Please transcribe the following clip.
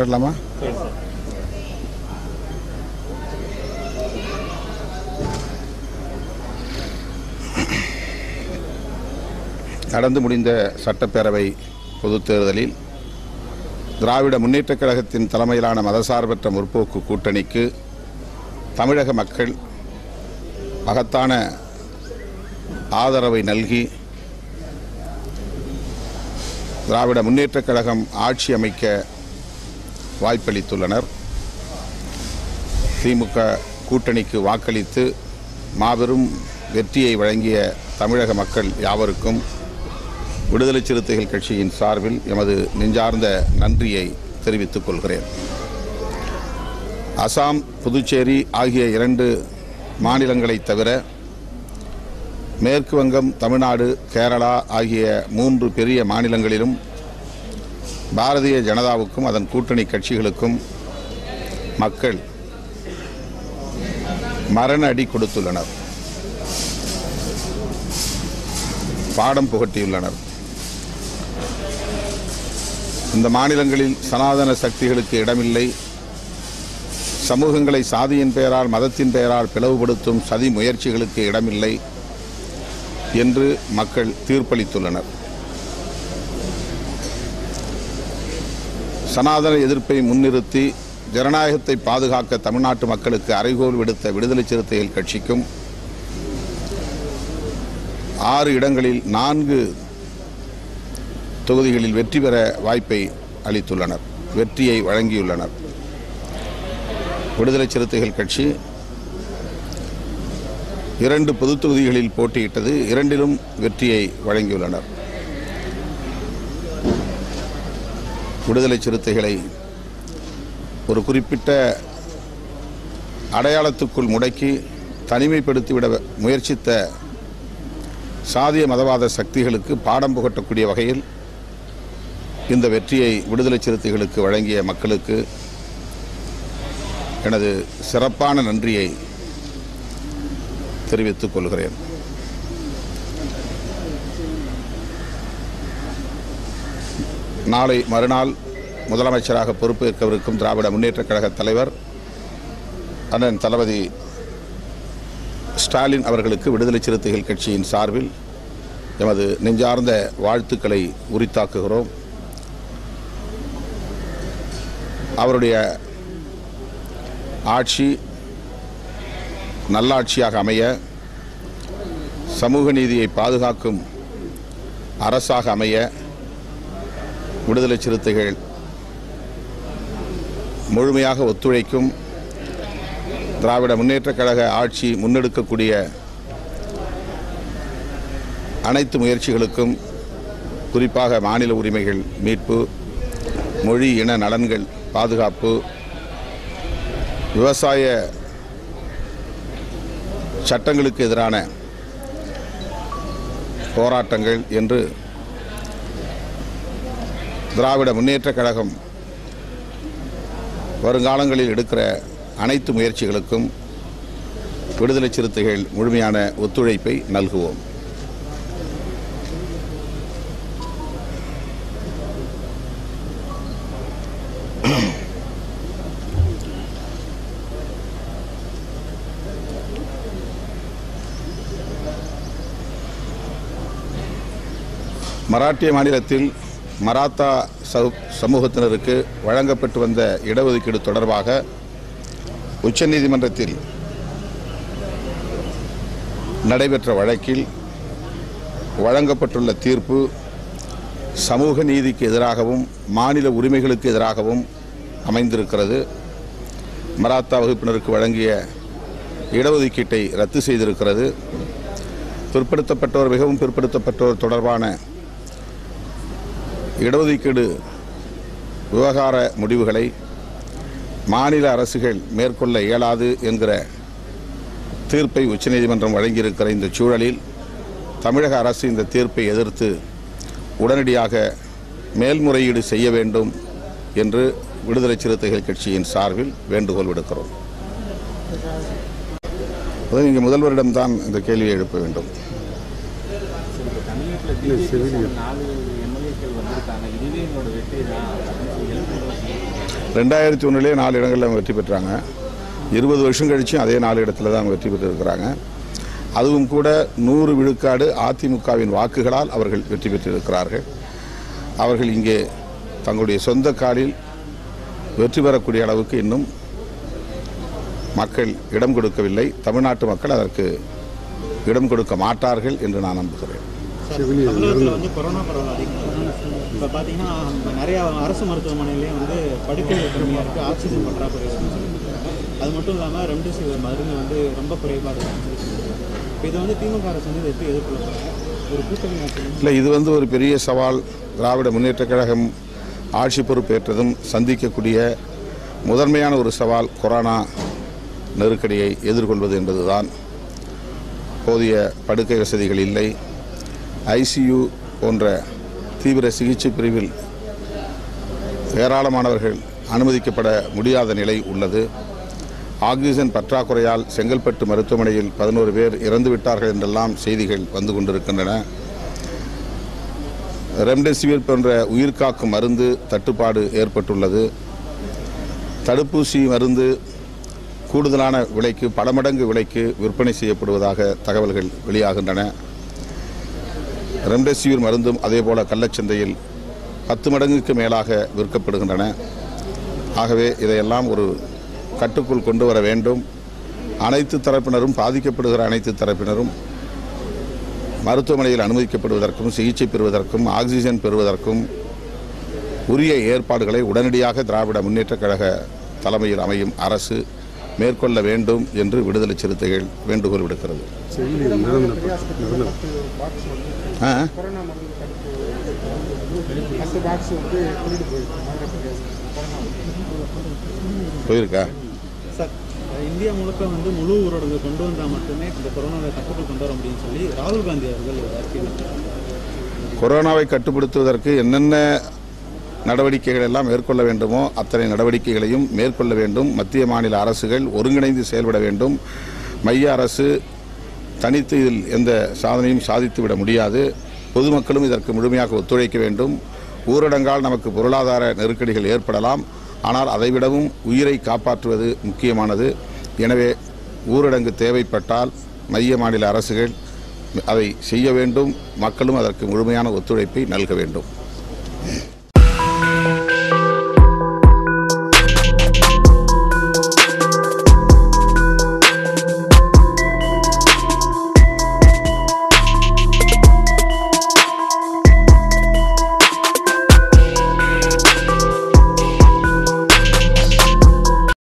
கேட்கலாமா நடந்து முடிந்த சட்டப்பேரவை பொதுத் தேர்தலில் திராவிட முன்னேற்றக் கழகத்தின் தலைமையிலான மதசார்பற்ற முற்போக்கு கூட்டணிக்கு தமிழக மக்கள் மகத்தான ஆதரவை நல்கி திராவிட முன்னேற்றக் கழகம் ஆட்சி அமைக்க வாய்ப்பளித்துள்ளனர் திமுக கூட்டணிக்கு வாக்களித்து மாபெரும் வெற்றியை வழங்கிய தமிழக மக்கள் யாவருக்கும் விடுதலை சிறுத்தைகள் கட்சியின் சார்பில் எமது நெஞ்சார்ந்த நன்றியை தெரிவித்துக் கொள்கிறேன் அசாம் புதுச்சேரி ஆகிய இரண்டு மாநிலங்களைத் தவிர மேற்கு வங்கம் தமிழ்நாடு கேரளா ஆகிய மூன்று பெரிய மாநிலங்களிலும் பாரதிய ஜனதாவுக்கும் அதன் கூட்டணி கட்சிகளுக்கும் மக்கள் மரண அடி கொடுத்துள்ளனர் பாடம் புகட்டியுள்ளனர் இந்த மாநிலங்களில் சனாதன சக்திகளுக்கு இடமில்லை சமூகங்களை சாதியின் பெயரால் மதத்தின் பெயரால் பிளவுபடுத்தும் சதி முயற்சிகளுக்கு இடமில்லை என்று மக்கள் தீர்ப்பளித்துள்ளனர் சனாதன எதிர்ப்பை முன்னிறுத்தி ஜனநாயகத்தை பாதுகாக்க தமிழ்நாட்டு மக்களுக்கு அறைகோல் விடுத்த விடுதலை சிறுத்தைகள் கட்சிக்கும் ஆறு இடங்களில் நான்கு தொகுதிகளில் வெற்றி பெற வாய்ப்பை அளித்துள்ளனர் வெற்றியை வழங்கியுள்ளனர் விடுதலை சிறுத்தைகள் கட்சி இரண்டு பொது தொகுதிகளில் போட்டியிட்டது இரண்டிலும் வெற்றியை வழங்கியுள்ளனர் விடுதலை சிறுத்தைகளை ஒரு குறிப்பிட்ட அடையாளத்துக்குள் முடக்கி தனிமைப்படுத்திவிட முயற்சித்த சாதிய மதவாத சக்திகளுக்கு பாடம் புகட்டக்கூடிய வகையில் இந்த வெற்றியை விடுதலை சிறுத்தைகளுக்கு வழங்கிய மக்களுக்கு எனது சிறப்பான நன்றியை தெரிவித்துக் கொள்கிறேன் நாளை மறுநாள் முதலமைச்சராக பொறுப்பேற்கவிருக்கும் திராவிட முன்னேற்றக் கழக தலைவர் அண்ணன் தளபதி ஸ்டாலின் அவர்களுக்கு விடுதலை சிறுத்தைகள் கட்சியின் சார்பில் எமது நெஞ்சார்ந்த வாழ்த்துக்களை உரித்தாக்குகிறோம் அவருடைய ஆட்சி நல்லாட்சியாக அமைய சமூக நீதியை பாதுகாக்கும் அரசாக அமைய விடுதலை சிறுத்தைகள் முழுமையாக ஒத்துழைக்கும் திராவிட முன்னேற்றக் கழக ஆட்சி முன்னெடுக்கக்கூடிய அனைத்து முயற்சிகளுக்கும் குறிப்பாக மாநில உரிமைகள் மீட்பு மொழி இன நலன்கள் பாதுகாப்பு விவசாய சட்டங்களுக்கு எதிரான போராட்டங்கள் என்று திராவிட முன்னேற்றக் கழகம் வருங்காலங்களில் எடுக்கிற அனைத்து முயற்சிகளுக்கும் விடுதலை சிறுத்தைகள் முழுமையான ஒத்துழைப்பை நல்குவோம் மராட்டிய மாநிலத்தில் மராத்தா சமூ- சமூகத்தினருக்கு வழங்கப்பட்டு வந்த இடஒதுக்கீடு தொடர்பாக உச்சநீதிமன்றத்தில் நடைபெற்ற வழக்கில் வழங்கப்பட்டுள்ள தீர்ப்பு சமூக நீதிக்கு எதிராகவும் மாநில உரிமைகளுக்கு எதிராகவும் அமைந்திருக்கிறது மராத்தா வகுப்பினருக்கு வழங்கிய இடஒதுக்கீட்டை ரத்து செய்திருக்கிறது பிற்படுத்தப்பட்டோர் மிகவும் பிற்படுத்தப்பட்டோர் தொடர்பான இடஒதுக்கீடு விவகார முடிவுகளை மாநில அரசுகள் மேற்கொள்ள இயலாது என்கிற தீர்ப்பை உச்சநீதிமன்றம் வழங்கியிருக்கிற இந்த சூழலில் தமிழக அரசு இந்த தீர்ப்பை எதிர்த்து உடனடியாக மேல்முறையீடு செய்ய வேண்டும் என்று விடுதலை சிறுத்தைகள் கட்சியின் சார்பில் வேண்டுகோள் விடுக்கிறோம் அதாவது இங்கே முதல்வரிடம்தான் இந்த கேள்வியை எழுப்ப வேண்டும் தமிழ்நாட்டில் பிஜேபி நாலு எம்எல்ஏ எம்பிக்கள் வந்திருக்காங்க இதுவே எங்களோட வெற்றி தான் அப்படின்னு சொல்லி எழுப்புறோம் ரெண்டாயிரத்தி ஒன்றுலேயே நாலு இடங்களில் அவங்க வெற்றி பெற்றாங்க இருபது வருஷம் கழிச்சும் அதே நாலு இடத்துல தான் அவங்க வெற்றி பெற்றிருக்கிறாங்க அதுவும் கூட நூறு விழுக்காடு அதிமுகவின் வாக்குகளால் அவர்கள் வெற்றி பெற்றிருக்கிறார்கள் அவர்கள் இங்கே தங்களுடைய சொந்த காலில் வெற்றி பெறக்கூடிய அளவுக்கு இன்னும் மக்கள் இடம் கொடுக்கவில்லை தமிழ்நாட்டு மக்கள் அதற்கு இடம் கொடுக்க மாட்டார்கள் என்று நான் நம்புகிறேன் தமிழகத்தில் வந்து கொரோனா பரவல் அதிகம் இப்போ பார்த்தீங்கன்னா நிறைய அரசு மருத்துவமனையிலேயே வந்து படுக்கைகள் கம்மியாக இருக்குது ஆக்சிஜன் பற்றாக்குறை இருக்குன்னு சொல்லியிருக்காங்க அது மட்டும் இல்லாமல் ரெம்டெசிவிர் மருந்து வந்து ரொம்ப குறைபாடு இருக்குன்னு சொல்லி சொல்லியிருக்காங்க இப்போ இதை வந்து திமுக அரசு வந்து இதை எப்படி எதிர்கொள்ள போகிறாங்க ஒரு கூட்டணி ஆட்சி இல்லை இது வந்து ஒரு பெரிய சவால் திராவிட முன்னேற்றக் கழகம் ஆட்சி பொறுப்பேற்றதும் சந்திக்கக்கூடிய முதன்மையான ஒரு சவால் கொரோனா நெருக்கடியை எதிர்கொள்வது என்பதுதான் போதிய படுக்கை வசதிகள் இல்லை ஐசியு போன்ற தீவிர சிகிச்சை பிரிவில் ஏராளமானவர்கள் அனுமதிக்கப்பட முடியாத நிலை உள்ளது ஆக்சிஜன் பற்றாக்குறையால் செங்கல்பட்டு மருத்துவமனையில் பதினோரு பேர் இறந்து விட்டார்கள் என்றெல்லாம் செய்திகள் வந்து கொண்டிருக்கின்றன ரெம்டெசிவிர் போன்ற உயிர்காக்கும் மருந்து தட்டுப்பாடு ஏற்பட்டுள்ளது தடுப்பூசி மருந்து கூடுதலான விலைக்கு பல மடங்கு விலைக்கு விற்பனை செய்யப்படுவதாக தகவல்கள் வெளியாகின்றன ரெம்டெசிவிர் மருந்தும் அதேபோல கள்ளச்சந்தையில் பத்து மடங்குக்கு மேலாக விற்கப்படுகின்றன ஆகவே இதையெல்லாம் ஒரு கட்டுக்குள் கொண்டு வர வேண்டும் அனைத்து தரப்பினரும் பாதிக்கப்படுகிற அனைத்து தரப்பினரும் மருத்துவமனையில் அனுமதிக்கப்படுவதற்கும் சிகிச்சை பெறுவதற்கும் ஆக்சிஜன் பெறுவதற்கும் உரிய ஏற்பாடுகளை உடனடியாக திராவிட முன்னேற்றக் கழக தலைமையில் அமையும் அரசு மேற்கொள்ள வேண்டும் என்று விடுதலை சிறுத்தைகள் வேண்டுகோள் விடுக்கிறது ஆ கொரோனா மருந்து தடுப்பு பத்து பாக்ஸ் வந்து கொண்டுட்டு போயிருக்கோம் போயிருக்கா சார் இந்தியா முழுக்க வந்து முழு ஊரடங்கு கொண்டு வந்தால் மட்டுமே இந்த கொரோனாவை கட்டுக்குள் கொண்டு வர முடியும்னு சொல்லி ராகுல் காந்தி அவர்கள் ஒரு அறிக்கை விட்டார். கொரோனாவை கட்டுப்படுத்துவதற்கு என்னென்ன நடவடிக்கைகள் எல்லாம் மேற்கொள்ள வேண்டுமோ அத்தனை நடவடிக்கைகளையும் மேற்கொள்ள வேண்டும் மத்திய மாநில அரசுகள் ஒருங்கிணைந்து செயல்பட வேண்டும் மைய அரசு தனித்து இதில் எந்த சாதனையும் சாதித்துவிட முடியாது பொதுமக்களும் இதற்கு முழுமையாக ஒத்துழைக்க வேண்டும் ஊரடங்கால் நமக்கு பொருளாதார நெருக்கடிகள் ஏற்படலாம் ஆனால் அதைவிடவும் உயிரை காப்பாற்றுவது முக்கியமானது எனவே ஊரடங்கு தேவைப்பட்டால் மைய மாநில அரசுகள் அதை செய்ய வேண்டும் மக்களும் அதற்கு முழுமையான ஒத்துழைப்பை நல்க வேண்டும்